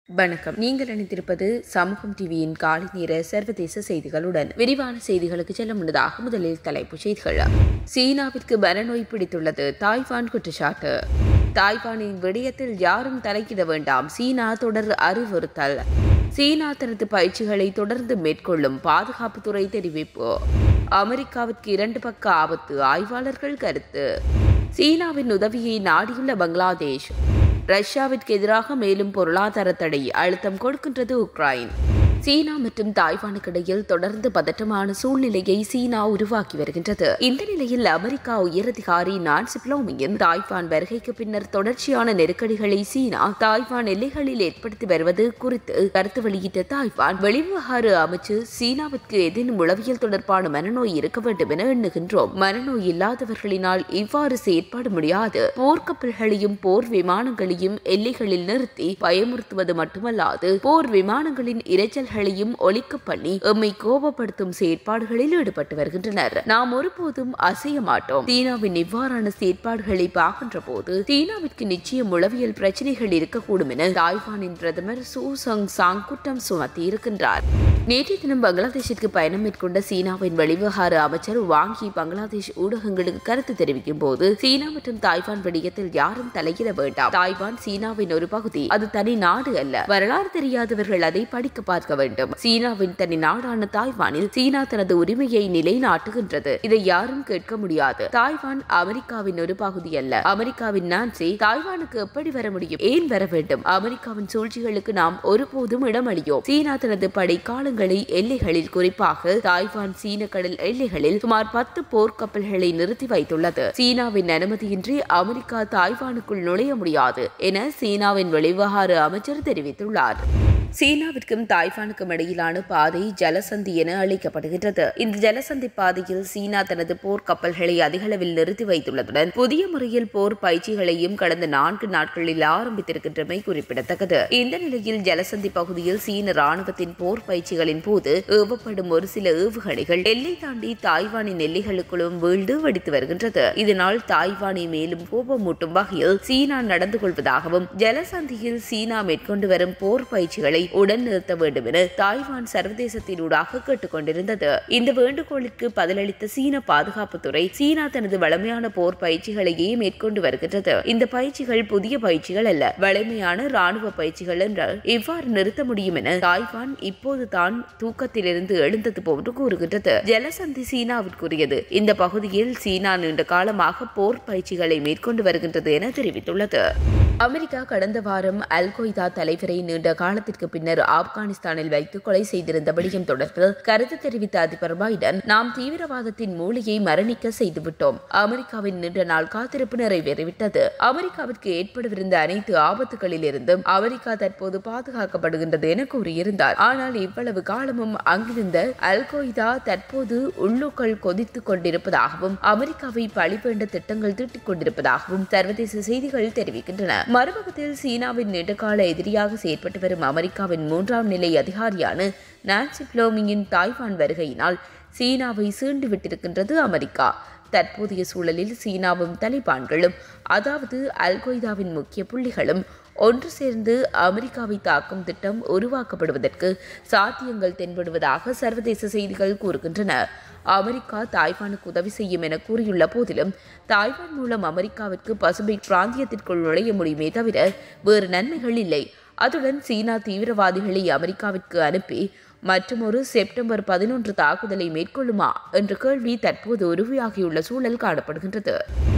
வணக்கம் நீங்கள் இணைந்திருப்பது சமூகம் டிவியின் காலை நேர சர்வதேச செய்திகளுடன் விரிவான செய்திகளுக்கு செல்ல முன்னதாக முதலில் தலைப்புச் செய்திகள் சீனாவிற்கு மனநோய் பிடித்துள்ளது தாய்வான் குற்றச்சாட்டு தாய்வானின் விடயத்தில் யாரும் தலையிட வேண்டாம் சீனா தொடர் அறிவுறுத்தல் சீனா தனது பயிற்சிகளை தொடர்ந்து மேற்கொள்ளும் பாதுகாப்புத்துறை தெரிவிப்பு அமெரிக்காவிற்கு இரண்டு பக்க ஆபத்து ஆய்வாளர்கள் கருத்து சீனாவின் உதவியை நாடியுள்ள பங்களாதேஷ் ரஷ்யாவிற்கு எதிராக மேலும் பொருளாதார தடை அழுத்தம் கொடுக்கின்றது உக்ரைன் சீனா மற்றும் தாய்வானுக்கு இடையில் தொடர்ந்து பதட்டமான சூழ்நிலையை சீனா உருவாக்கி வருகின்றது இந்த நிலையில் அமெரிக்கா உயரதிகாரி நான்சி பிளோமியின் தாய்வான் வருகைக்கு பின்னர் தொடர்ச்சியான நெருக்கடிகளை சீனா தாய்வான் எல்லைகளில் ஏற்படுத்தி வருவது குறித்து கருத்து வெளியிட்ட தாய்வான் வெளிவிவகார அமைச்சு சீனாவிற்கு ஏதேனும் உளவியல் தொடர்பான மனநோய் இருக்க வேண்டும் என எண்ணுகின்றோம் மனநோய் இல்லாதவர்களினால் இவ்வாறு செயற்பட முடியாது போர்க்கப்பல்களையும் போர் விமானங்களையும் எல்லைகளில் நிறுத்தி பயமுறுத்துவது மட்டுமல்லாது போர் விமானங்களின் இரைச்சல் செயல்களையும் ஒழிக்க பண்ணி எம்மை கோபப்படுத்தும் செயற்பாடுகளில் ஈடுபட்டு வருகின்றனர் நாம் ஒருபோதும் அசைய மாட்டோம் சீனாவின் இவ்வாறான செயற்பாடுகளை பார்க்கின்ற போது சீனாவிற்கு நிச்சயம் உளவியல் பிரச்சனைகள் இருக்கக்கூடும் என தாய்வானின் பிரதமர் சூ சங் சாங் குற்றம் சுமத்தி இருக்கின்றார் நேற்றைய தினம் பங்களாதேஷிற்கு பயணம் மேற்கொண்ட சீனாவின் வெளிவிவகார அமைச்சர் வாங்கி பங்களாதேஷ் ஊடகங்களுக்கு கருத்து தெரிவிக்கும் போது சீனா மற்றும் தாய்வான் விடயத்தில் யாரும் தலையிட வேண்டாம் தாய்வான் சீனாவின் ஒரு பகுதி அது தனி நாடு அல்ல வரலாறு தெரியாதவர்கள் அதை படிக்க பார்க்க வேண்டும் சீனாவின் தனி நாடான தாய்வானில் சீனா தனது உரிமையை நிலைநாட்டுகின்றது இதை யாரும் கேட்க முடியாது தாய்வான் அமெரிக்காவின் ஒரு பகுதி அல்ல அமெரிக்காவின் நான்சி தாய்வானுக்கு எப்படி வர முடியும் ஏன் வர வேண்டும் அமெரிக்காவின் சூழ்ச்சிகளுக்கு நாம் ஒருபோதும் இடமளியோம் சீனா தனது படைக்காலங்களை எல்லைகளில் குறிப்பாக தாய்வான் சீன கடல் எல்லைகளில் சுமார் பத்து போர்க்கப்பல்களை நிறுத்தி வைத்துள்ளது சீனாவின் அனுமதியின்றி அமெரிக்கா தாய்வானுக்குள் நுழைய முடியாது என சீனாவின் வெளிவிவகார அமைச்சர் தெரிவித்துள்ளார் சீனாவிற்கும் தாய்வானுக்கும் இடையிலான பாதை ஜலசந்தி என அழைக்கப்படுகின்றது இந்த ஜலசந்தி பாதையில் சீனா தனது போர் கப்பல்களை அதிகளவில் நிறுத்தி வைத்துள்ளதுடன் புதிய முறையில் போர் பயிற்சிகளையும் கடந்த நான்கு நாட்களில் ஆரம்பித்திருக்கின்றமை குறிப்பிடத்தக்கது இந்த நிலையில் ஜலசந்தி பகுதியில் சீன ராணுவத்தின் போர் பயிற்சிகளின் போது ஏவப்படும் ஒரு சில ஏவுகணைகள் எல்லை தாண்டி தாய்வானின் எல்லைகளுக்குள்ளும் வீழ்ந்து வெடித்து வருகின்றது இதனால் தாய்வானை மேலும் கோபமூட்டும் வகையில் சீனா நடந்து கொள்வதாகவும் ஜலசந்தியில் சீனா மேற்கொண்டு வரும் போர் பயிற்சிகளை உடன் நிறுத்த வேண்டும் என தாய்வான் சர்வதேசத்தினூடாக கேட்டுக்கொண்டிருந்தது இந்த வேண்டுகோளுக்கு பதிலளித்த சீன பாதுகாப்புத்துறை சீனா தனது வளமையான போர் பயிற்சிகளையே மேற்கொண்டு வருகின்றது இந்த பயிற்சிகள் புதிய பயிற்சிகள் அல்ல வலிமையான ராணுவ பயிற்சிகள் என்றால் இவ்வாறு நிறுத்த முடியும் என தாய்வான் இப்போது தான் தூக்கத்திலிருந்து எழுந்தது போன்று கூறுகின்றது ஜலசந்தி சீனாவிற்குரியது இந்த பகுதியில் சீனா நீண்ட காலமாக போர் பயிற்சிகளை மேற்கொண்டு வருகின்றது என தெரிவித்துள்ளது அமெரிக்கா கடந்த வாரம் அல் கொய்தா தலைவரை நீண்ட காலத்திற்கு பின்னர் ஆப்கானிஸ்தானில் வைத்து கொலை செய்திருந்த விடயம் தொடர்பில் கருத்து தெரிவித்த அதிபர் பைடன் நாம் தீவிரவாதத்தின் மூளையை மரணிக்க செய்துவிட்டோம் அமெரிக்காவின் நீண்ட நாள் காத்திருப்பு நிறைவேறிவிட்டது அமெரிக்காவிற்கு ஏற்படவிருந்த அனைத்து ஆபத்துகளில் இருந்தும் அமெரிக்கா தற்போது பாதுகாக்கப்படுகின்றது என கூறியிருந்தார் ஆனால் இவ்வளவு காலமும் அங்கிருந்த அல் கொய்தா தற்போது உள்ளுக்கள் கொதித்துக் கொண்டிருப்பதாகவும் அமெரிக்காவை பழிவேண்ட திட்டங்கள் தீட்டிக் கொண்டிருப்பதாகவும் சர்வதேச செய்திகள் தெரிவிக்கின்றன மறுபக்கத்தில் சீனாவின் நீண்டகால எதிரியாக செயற்பட்டு வரும் அமெரிக்காவின் மூன்றாம் நிலை அதிகாரியான நான்சி பிளோமியின் தாய்வான் வருகையினால் சீனாவை சீண்டு விட்டிருக்கின்றது அமெரிக்கா தற்போதைய சூழலில் சீனாவும் தலிபான்களும் அதாவது அல் கொய்தாவின் முக்கிய புள்ளிகளும் ஒன்று சேர்ந்து அமெரிக்காவை தாக்கும் திட்டம் உருவாக்கப்படுவதற்கு சாத்தியங்கள் தென்படுவதாக சர்வதேச செய்திகள் கூறுகின்றன அமெரிக்கா தாய்வானுக்கு உதவி செய்யும் என கூறியுள்ள போதிலும் தாய்வான் மூலம் அமெரிக்காவிற்கு பசிபிக் பிராந்தியத்திற்குள் நுழைய முடியுமே தவிர வேறு நன்மைகள் இல்லை அதுடன் சீனா தீவிரவாதிகளை அமெரிக்காவிற்கு அனுப்பி மற்றுமொரு செப்டம்பர் பதினொன்று தாக்குதலை மேற்கொள்ளுமா என்ற கேள்வி தற்போது உருவாகியுள்ள சூழல் காணப்படுகின்றது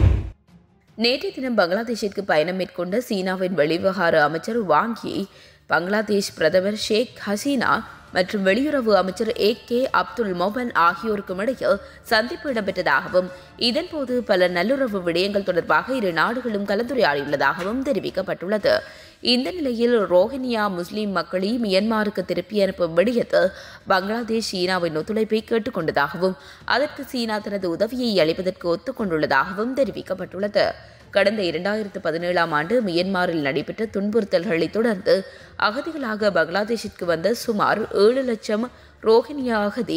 நேற்றைய தினம் பங்களாதேஷிற்கு பயணம் மேற்கொண்ட சீனாவின் வெளிவிவகார அமைச்சர் வாங்கி பங்களாதேஷ் பிரதமர் ஷேக் ஹசீனா மற்றும் வெளியுறவு அமைச்சர் ஏ கே அப்துல் மொபன் ஆகியோருக்கும் இடையில் சந்திப்பு இடம்பெற்றதாகவும் இதன்போது பல நல்லுறவு விடயங்கள் தொடர்பாக இரு நாடுகளும் கலந்துரையாடியுள்ளதாகவும் தெரிவிக்கப்பட்டுள்ளது இந்த நிலையில் ரோஹினியா முஸ்லிம் மக்களை மியன்மாருக்கு திருப்பி அனுப்பும் விடயத்தில் பங்களாதேஷ் சீனாவின் ஒத்துழைப்பை கேட்டுக்கொண்டதாகவும் அதற்கு சீனா தனது உதவியை அளிப்பதற்கு ஒத்துக்கொண்டுள்ளதாகவும் தெரிவிக்கப்பட்டுள்ளது கடந்த இரண்டாயிரத்து பதினேழாம் ஆண்டு மியன்மாரில் நடைபெற்ற துன்புறுத்தல்களை தொடர்ந்து அகதிகளாக பங்களாதேஷிற்கு வந்த சுமார் ஏழு லட்சம் ரோஹினியா அகதி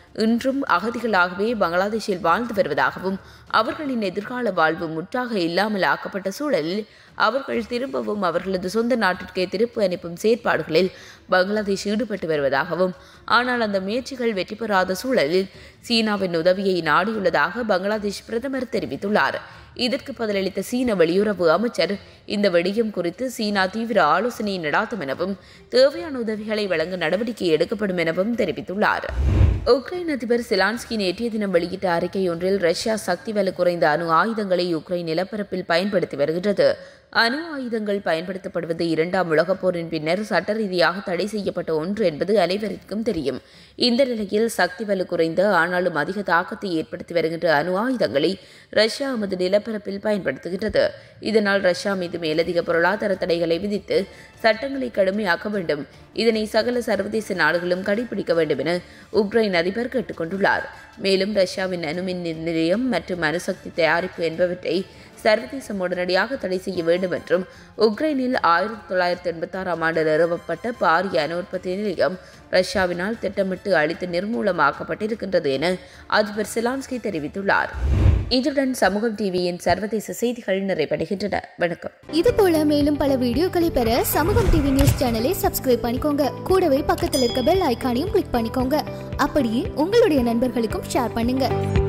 இன்றும் அகதிகளாகவே பங்களாதேஷில் வாழ்ந்து வருவதாகவும் அவர்களின் எதிர்கால வாழ்வு முற்றாக இல்லாமல் ஆக்கப்பட்ட சூழலில் அவர்கள் திரும்பவும் அவர்களது சொந்த நாட்டிற்கே திருப்பி அனுப்பும் செயற்பாடுகளில் பங்களாதேஷ் ஈடுபட்டு வருவதாகவும் ஆனால் அந்த முயற்சிகள் வெற்றி பெறாத சூழலில் சீனாவின் உதவியை நாடியுள்ளதாக பங்களாதேஷ் பிரதமர் தெரிவித்துள்ளார் இதற்கு பதிலளித்த சீன வெளியுறவு அமைச்சர் இந்த வெடியம் குறித்து சீனா தீவிர ஆலோசனை நடாத்தும் எனவும் தேவையான உதவிகளை வழங்க நடவடிக்கை எடுக்கப்படும் எனவும் தெரிவித்துள்ளார் உக்ரைன் அதிபர் சிலான்ஸ்கி நேற்றைய தினம் வெளியிட்ட அறிக்கை ஒன்றில் ரஷ்யா சக்தி வலு குறைந்த அணு ஆயுதங்களை உக்ரைன் நிலப்பரப்பில் பயன்படுத்தி வருகின்றது அணு ஆயுதங்கள் பயன்படுத்தப்படுவது இரண்டாம் உலகப் போரின் பின்னர் சட்ட ரீதியாக தடை செய்யப்பட்ட ஒன்று என்பது அனைவருக்கும் தெரியும் இந்த நிலையில் சக்தி வலு குறைந்த ஆனாலும் அதிக தாக்கத்தை ஏற்படுத்தி வருகின்ற அணு ஆயுதங்களை ரஷ்யா எமது நிலப்பரப்பில் பயன்படுத்துகின்றது இதனால் ரஷ்யா மீது மேலதிக பொருளாதார தடைகளை விதித்து சட்டங்களை கடுமையாக்க வேண்டும் இதனை சகல சர்வதேச நாடுகளும் கடைபிடிக்க வேண்டும் என உக்ரைன் அதிபர் கேட்டுக்கொண்டுள்ளார் மேலும் ரஷ்யாவின் அணுமின் நிலையம் மற்றும் அணுசக்தி தயாரிப்பு என்பவற்றை சர்வதேசம் உடனடியாக தடை செய்ய வேண்டும் என்றும் உக்ரைனில் ஆயிரத்தி தொள்ளாயிரத்தி எண்பத்தாறாம் ஆண்டு நிறுவப்பட்ட பாரிய அணு உற்பத்தி நிலையம் ரஷ்யாவினால் திட்டமிட்டு அழித்து நிர்மூலமாக்கப்பட்டிருக்கின்றது என அதிபர் சிலான்ஸ்கி தெரிவித்துள்ளார் இதுடன் சமூகம் டிவியின் சர்வதேச செய்திகள் நிறைவடைகின்றன வணக்கம் இது போல மேலும் பல வீடியோக்களை பெற சமூகம் டிவி நியூஸ் சேனலை சப்ஸ்கிரைப் பண்ணிக்கோங்க கூடவே பக்கத்தில் இருக்க பெல் ஐகானையும் கிளிக் பண்ணிக்கோங்க அப்படியே உங்களுடைய நண்பர்களுக்கும் ஷேர் பண்ணுங்க